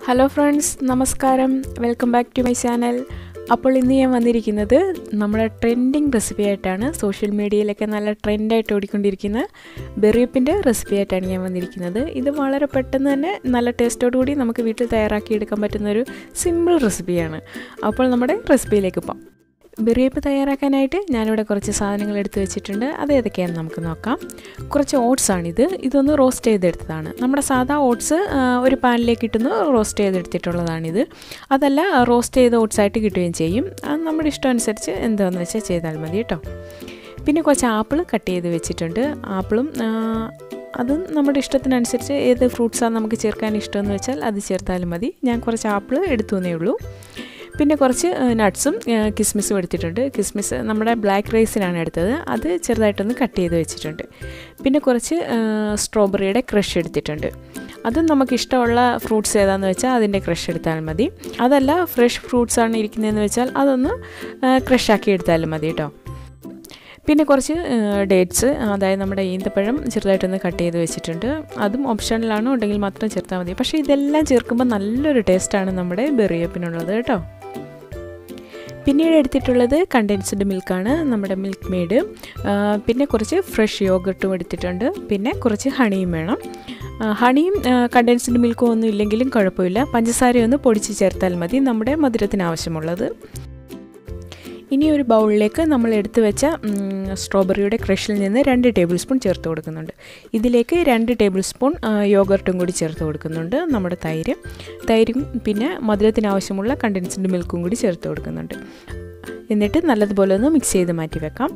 hello friends നമസ്കാരം welcome back to my channel അപ്പോൾ ഇന്ന് ഞാൻ വന്നിരിക്കുന്നത് നമ്മുടെ ട്രെൻഡിങ് റെസിപ്പി ആയിട്ടാണ് സോഷ്യൽ മീഡിയയിലൊക്കെ നല്ല ട്രെൻഡായിട്ട് ഓടിക്കൊണ്ടിരിക്കുന്ന ബെറിയപ്പിൻ്റെ റെസിപ്പി ആയിട്ടാണ് ഞാൻ വന്നിരിക്കുന്നത് ഇത് വളരെ പെട്ടെന്ന് തന്നെ നല്ല ടേസ്റ്റോടു കൂടി നമുക്ക് വീട്ടിൽ തയ്യാറാക്കി എടുക്കാൻ പറ്റുന്ന ഒരു സിമ്പിൾ റെസിപ്പിയാണ് അപ്പോൾ നമ്മുടെ റെസിപ്പിയിലേക്ക് പോകാം ബിറിയപ്പ് തയ്യാറാക്കാനായിട്ട് ഞാനിവിടെ കുറച്ച് സാധനങ്ങൾ എടുത്ത് വെച്ചിട്ടുണ്ട് അത് ഏതൊക്കെയാണെന്ന് നമുക്ക് നോക്കാം കുറച്ച് ഓട്സ് ആണിത് ഇതൊന്ന് റോസ്റ്റ് ചെയ്തെടുത്തതാണ് നമ്മുടെ സാധാ ഓട്സ് ഒരു പാനിലേക്ക് ഇട്ടുന്ന റോസ്റ്റ് ചെയ്തെടുത്തിട്ടുള്ളതാണിത് അതല്ല റോസ്റ്റ് ചെയ്ത ഓട്സ് ആയിട്ട് കിട്ടുകയും ചെയ്യും അത് നമ്മുടെ ഇഷ്ടം അനുസരിച്ച് എന്താണെന്ന് വെച്ചാൽ ചെയ്താൽ മതി കേട്ടോ പിന്നെ കുറച്ച് ആപ്പിൾ കട്ട് ചെയ്ത് വെച്ചിട്ടുണ്ട് ആപ്പിളും അതും നമ്മുടെ ഇഷ്ടത്തിനനുസരിച്ച് ഏത് ഫ്രൂട്ട്സാണ് നമുക്ക് ചേർക്കാൻ ഇഷ്ടമെന്ന് വെച്ചാൽ അത് ചേർത്താലും മതി ഞാൻ കുറച്ച് ആപ്പിൾ എടുത്തു എന്നേ ഉള്ളൂ പിന്നെ കുറച്ച് നട്ട്സും കിസ്മിസും എടുത്തിട്ടുണ്ട് കിസ്മിസ് നമ്മുടെ ബ്ലാക്ക് റൈസിനാണ് എടുത്തത് അത് ചെറുതായിട്ടൊന്ന് കട്ട് ചെയ്ത് വെച്ചിട്ടുണ്ട് പിന്നെ കുറച്ച് സ്ട്രോബെറിയുടെ ക്രഷ് എടുത്തിട്ടുണ്ട് അതും നമുക്ക് ഇഷ്ടമുള്ള ഫ്രൂട്ട്സ് ഏതാണെന്ന് വെച്ചാൽ അതിൻ്റെ ക്രഷ് എടുത്താൽ മതി അതല്ല ഫ്രഷ് ഫ്രൂട്ട്സ് ആണ് ഇരിക്കുന്നതെന്ന് വെച്ചാൽ അതൊന്ന് ക്രഷാക്കി എടുത്താലും മതി കേട്ടോ പിന്നെ കുറച്ച് ഡേറ്റ്സ് അതായത് നമ്മുടെ ഈന്തപ്പഴം ചെറുതായിട്ടൊന്ന് കട്ട് ചെയ്ത് വെച്ചിട്ടുണ്ട് അതും ഓപ്ഷനിലാണ് ഉണ്ടെങ്കിൽ മാത്രം ചേർത്താൽ മതി പക്ഷേ ഇതെല്ലാം ചേർക്കുമ്പോൾ നല്ലൊരു ടേസ്റ്റാണ് നമ്മുടെ ബെറിയപ്പിനുള്ളത് കേട്ടോ പിന്നീട് എടുത്തിട്ടുള്ളത് കണ്ടൻസ്ഡ് മിൽക്കാണ് നമ്മുടെ മിൽക്ക് മെയ്ഡ് പിന്നെ കുറച്ച് ഫ്രഷ് യോഗർട്ടും എടുത്തിട്ടുണ്ട് പിന്നെ കുറച്ച് ഹണിയും വേണം ഹണിയും കണ്ടൻസ്ഡ് മിൽക്കും ഒന്നും ഇല്ലെങ്കിലും കുഴപ്പമില്ല പഞ്ചസാരയൊന്ന് പൊടിച്ച് ചേർത്താൽ മതി നമ്മുടെ മധുരത്തിന് ആവശ്യമുള്ളത് ഇനി ഒരു ബൗളിലേക്ക് നമ്മൾ എടുത്തു വെച്ച സ്ട്രോബെറിയുടെ ക്രഷിൽ നിന്ന് രണ്ട് ടേബിൾ സ്പൂൺ ചേർത്ത് കൊടുക്കുന്നുണ്ട് ഇതിലേക്ക് രണ്ട് ടേബിൾ സ്പൂൺ യോഗർട്ടും കൂടി ചേർത്ത് കൊടുക്കുന്നുണ്ട് നമ്മുടെ തൈര് തൈരും പിന്നെ മധുരത്തിന് ആവശ്യമുള്ള കണ്ടൻസ്ഡ് മിൽക്കും കൂടി ചേർത്ത് കൊടുക്കുന്നുണ്ട് എന്നിട്ട് നല്ലതുപോലെ ഒന്ന് മിക്സ് ചെയ്ത് മാറ്റി വെക്കാം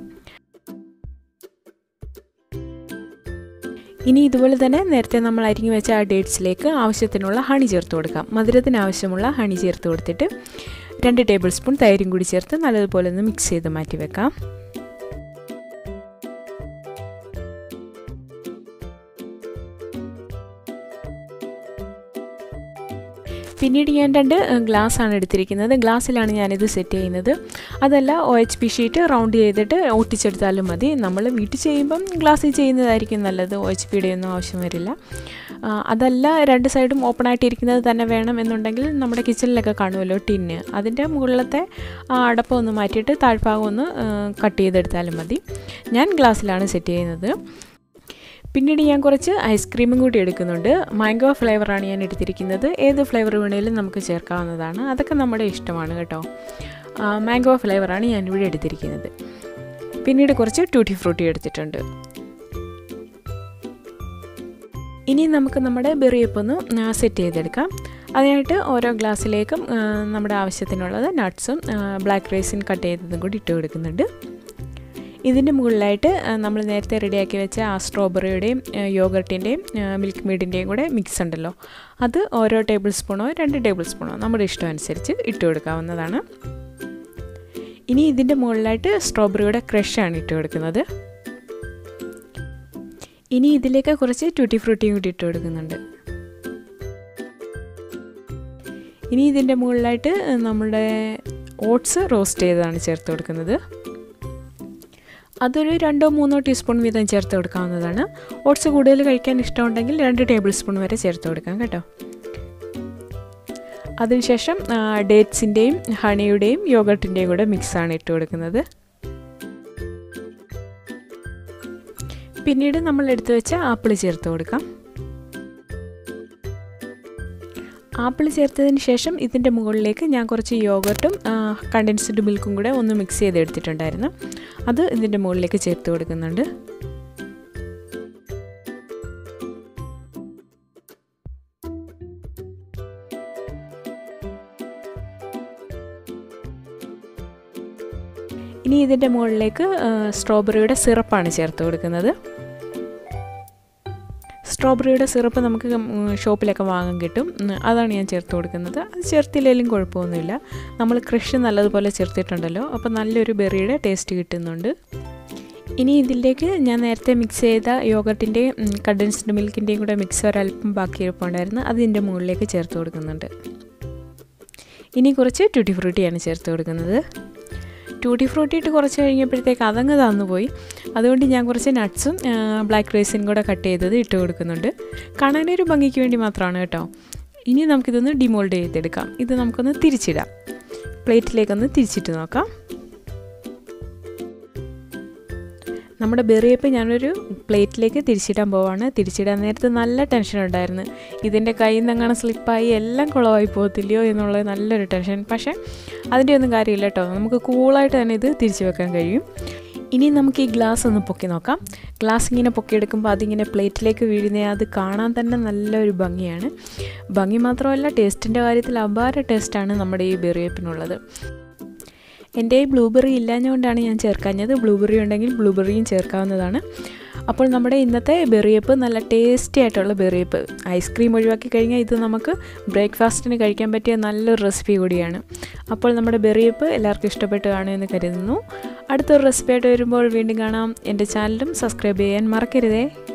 ഇനി ഇതുപോലെ തന്നെ നേരത്തെ നമ്മൾ അരിഞ്ഞു വെച്ച ആ ഡേറ്റ്സിലേക്ക് ആവശ്യത്തിനുള്ള ഹണി ചേർത്ത് കൊടുക്കാം മധുരത്തിന് ആവശ്യമുള്ള ഹണി ചേർത്ത് കൊടുത്തിട്ട് രണ്ട് ടേബിൾ സ്പൂൺ തൈരും കൂടി ചേർത്ത് നല്ലതുപോലെ ഒന്ന് മിക്സ് ചെയ്ത് മാറ്റി വെക്കാം പിന്നീട് ഞാൻ രണ്ട് ഗ്ലാസ് ആണ് എടുത്തിരിക്കുന്നത് ഗ്ലാസ്സിലാണ് ഞാനിത് സെറ്റ് ചെയ്യുന്നത് അതല്ല O H P sheet round ചെയ്തിട്ട് ഒട്ടിച്ചെടുത്താലും മതി നമ്മൾ വീട്ടിൽ ചെയ്യുമ്പം ഗ്ലാസ്സിൽ ചെയ്യുന്നതായിരിക്കും നല്ലത് ഒ എച്ച് പിയുടെ ഒന്നും ആവശ്യം വരില്ല അതല്ല രണ്ട് സൈഡും ഓപ്പൺ ആയിട്ടിരിക്കുന്നത് തന്നെ വേണം എന്നുണ്ടെങ്കിൽ നമ്മുടെ കിച്ചണിലൊക്കെ കാണുമല്ലോ ടിന്ന് അതിൻ്റെ മുകളിലത്തെ ആ അടപ്പം ഒന്ന് മാറ്റിയിട്ട് താഴ്ഭാഗം ഒന്ന് കട്ട് ചെയ്തെടുത്താലും മതി ഞാൻ ഗ്ലാസ്സിലാണ് സെറ്റ് ചെയ്യുന്നത് പിന്നീട് ഞാൻ കുറച്ച് ഐസ്ക്രീമും കൂടി എടുക്കുന്നുണ്ട് മാംഗോ ഫ്ലേവറാണ് ഞാൻ എടുത്തിരിക്കുന്നത് ഏത് ഫ്ലേവർ വേണേലും നമുക്ക് ചേർക്കാവുന്നതാണ് അതൊക്കെ നമ്മുടെ ഇഷ്ടമാണ് കേട്ടോ മാംഗോ ഫ്ലേവറാണ് ഞാനിവിടെ എടുത്തിരിക്കുന്നത് പിന്നീട് കുറച്ച് ടൂട്ടി ഫ്രൂട്ടി എടുത്തിട്ടുണ്ട് ഇനി നമുക്ക് നമ്മുടെ ബെറിയപ്പൊന്ന് സെറ്റ് ചെയ്തെടുക്കാം അതിനായിട്ട് ഓരോ ഗ്ലാസ്സിലേക്കും നമ്മുടെ ആവശ്യത്തിനുള്ളത് നട്ട്സും ബ്ലാക്ക് റൈസും കട്ട് ചെയ്തതും കൂടി ഇട്ട് കൊടുക്കുന്നുണ്ട് ഇതിൻ്റെ മുകളിലായിട്ട് നമ്മൾ നേരത്തെ റെഡിയാക്കി വെച്ച ആ സ്ട്രോബെറിയുടെയും യോഗർട്ടിൻ്റെയും മിൽക്ക് മെയ്ഡിൻ്റെയും കൂടെ മിക്സ് ഉണ്ടല്ലോ അത് ഓരോ ടേബിൾ സ്പൂണോ രണ്ട് ടേബിൾ സ്പൂണോ നമ്മുടെ ഇഷ്ടം അനുസരിച്ച് ഇട്ട് കൊടുക്കാവുന്നതാണ് ഇനി ഇതിൻ്റെ മുകളിലായിട്ട് സ്ട്രോബെറിയുടെ ക്രഷാണ് ഇട്ട് കൊടുക്കുന്നത് ഇനി ഇതിലേക്ക് കുറച്ച് ട്യൂട്ടി ഫ്രൂട്ടിയും കൂടി ഇട്ട് കൊടുക്കുന്നുണ്ട് ഇനി ഇതിൻ്റെ മുകളിലായിട്ട് നമ്മുടെ ഓട്സ് റോസ്റ്റ് ചെയ്തതാണ് ചേർത്ത് കൊടുക്കുന്നത് അതൊരു രണ്ടോ മൂന്നോ ടീസ്പൂൺ വീതം ചേർത്ത് കൊടുക്കാവുന്നതാണ് ഓട്സ് കൂടുതൽ കഴിക്കാൻ ഇഷ്ടമുണ്ടെങ്കിൽ രണ്ട് ടേബിൾ സ്പൂൺ വരെ ചേർത്ത് കൊടുക്കാം കേട്ടോ അതിനുശേഷം ഡേറ്റ്സിൻ്റെയും ഹണിയുടെയും യോഗട്ടിൻ്റെയും കൂടെ മിക്സാണ് ഇട്ട് കൊടുക്കുന്നത് പിന്നീട് നമ്മൾ എടുത്തു വെച്ച ആപ്പിൾ ചേർത്ത് കൊടുക്കാം ആപ്പിൾ ചേർത്തതിന് ശേഷം ഇതിൻ്റെ മുകളിലേക്ക് ഞാൻ കുറച്ച് യോഗർട്ടും കണ്ടൻസ്ഡ് മിൽക്കും കൂടെ ഒന്ന് മിക്സ് ചെയ്ത് എടുത്തിട്ടുണ്ടായിരുന്നു അത് ഇതിൻ്റെ മുകളിലേക്ക് ചേർത്ത് കൊടുക്കുന്നുണ്ട് ഇനി ഇതിൻ്റെ മുകളിലേക്ക് സ്ട്രോബെറിയുടെ സിറപ്പാണ് ചേർത്ത് കൊടുക്കുന്നത് സ്ട്രോബെറിയുടെ സിറപ്പ് നമുക്ക് ഷോപ്പിലൊക്കെ വാങ്ങാൻ കിട്ടും അതാണ് ഞാൻ ചേർത്ത് കൊടുക്കുന്നത് അത് ചേർത്തില്ലെങ്കിലും കുഴപ്പമൊന്നുമില്ല നമ്മൾ ക്രഷ് നല്ലതുപോലെ ചേർത്തിട്ടുണ്ടല്ലോ അപ്പോൾ നല്ലൊരു ബെറിയുടെ ടേസ്റ്റ് കിട്ടുന്നുണ്ട് ഇനി ഇതിലേക്ക് ഞാൻ നേരത്തെ മിക്സ് ചെയ്ത യോഗർട്ടിൻ്റെയും കണ്ടൻസ്ഡ് മിൽക്കിൻ്റെയും കൂടെ മിക്സ് ഒരല്പം ബാക്കി ഇരിപ്പുണ്ടായിരുന്നു അത് ഇതിൻ്റെ മുകളിലേക്ക് ചേർത്ത് കൊടുക്കുന്നുണ്ട് ഇനി കുറച്ച് ട്യൂട്ടി ഫ്രൂട്ടിയാണ് ചേർത്ത് കൊടുക്കുന്നത് ടൂട്ടി ഫ്രൂട്ടി ഇട്ട് കുറച്ച് കഴിഞ്ഞപ്പോഴത്തേക്ക് അതങ്ങ് തന്നുപോയി അതുകൊണ്ട് ഞാൻ കുറച്ച് നട്ട്സും ബ്ലാക്ക് റൈസും കൂടെ കട്ട് ചെയ്തത് ഇട്ട് കൊടുക്കുന്നുണ്ട് കാണാനൊരു ഭംഗിക്ക് വേണ്ടി മാത്രമാണ് കേട്ടോ ഇനി നമുക്കിതൊന്ന് ഡിമോൾഡ് ചെയ്തെടുക്കാം ഇത് നമുക്കൊന്ന് തിരിച്ചിടാം പ്ലേറ്റിലേക്കൊന്ന് തിരിച്ചിട്ട് നോക്കാം നമ്മുടെ ബെറിയപ്പ് ഞാനൊരു പ്ലേറ്റിലേക്ക് തിരിച്ചിടാൻ പോവാണ് തിരിച്ചിടാൻ നേരത്ത് നല്ല ടെൻഷൻ ഉണ്ടായിരുന്നു ഇതിൻ്റെ കയ്യിൽ നിന്ന് അങ്ങനെ സ്ലിപ്പായി എല്ലാം കുളമായി പോകത്തില്ലയോ എന്നുള്ളത് നല്ലൊരു ടെൻഷൻ പക്ഷേ അതിൻ്റെ ഒന്നും കാര്യമില്ല കേട്ടോ നമുക്ക് കൂളായിട്ട് തന്നെ ഇത് തിരിച്ചു വെക്കാൻ കഴിയും ഇനി നമുക്ക് ഈ ഗ്ലാസ് ഒന്ന് പൊക്കി നോക്കാം ഗ്ലാസ് ഇങ്ങനെ പൊക്കിയെടുക്കുമ്പോൾ അതിങ്ങനെ പ്ലേറ്റിലേക്ക് വീഴുന്ന അത് കാണാൻ തന്നെ നല്ലൊരു ഭംഗിയാണ് ഭംഗി മാത്രമല്ല ടേസ്റ്റിൻ്റെ കാര്യത്തിൽ അപാര ടേസ്റ്റാണ് നമ്മുടെ ഈ ബെറിയപ്പിനുള്ളത് എൻ്റെ ഈ ബ്ലൂബെറി ഇല്ലാഞ്ഞുകൊണ്ടാണ് ഞാൻ ചേർക്കാഞ്ഞത് ബ്ലൂബെറി ഉണ്ടെങ്കിൽ ബ്ലൂബെറിയും ചേർക്കാവുന്നതാണ് അപ്പോൾ നമ്മുടെ ഇന്നത്തെ ബെറിയപ്പ് നല്ല ടേസ്റ്റി ആയിട്ടുള്ള ബെറിയപ്പ് ഐസ്ക്രീം ഒഴിവാക്കി കഴിഞ്ഞാൽ ഇത് നമുക്ക് ബ്രേക്ക്ഫാസ്റ്റിന് കഴിക്കാൻ പറ്റിയ നല്ലൊരു റെസിപ്പി കൂടിയാണ് അപ്പോൾ നമ്മുടെ ബെറിയപ്പ് എല്ലാവർക്കും ഇഷ്ടപ്പെട്ട് കാണുമെന്ന് കരുതുന്നു അടുത്തൊരു റെസിപ്പി ആയിട്ട് വരുമ്പോൾ വീണ്ടും കാണാം എൻ്റെ ചാനലും സബ്സ്ക്രൈബ് ചെയ്യാൻ മറക്കരുതേ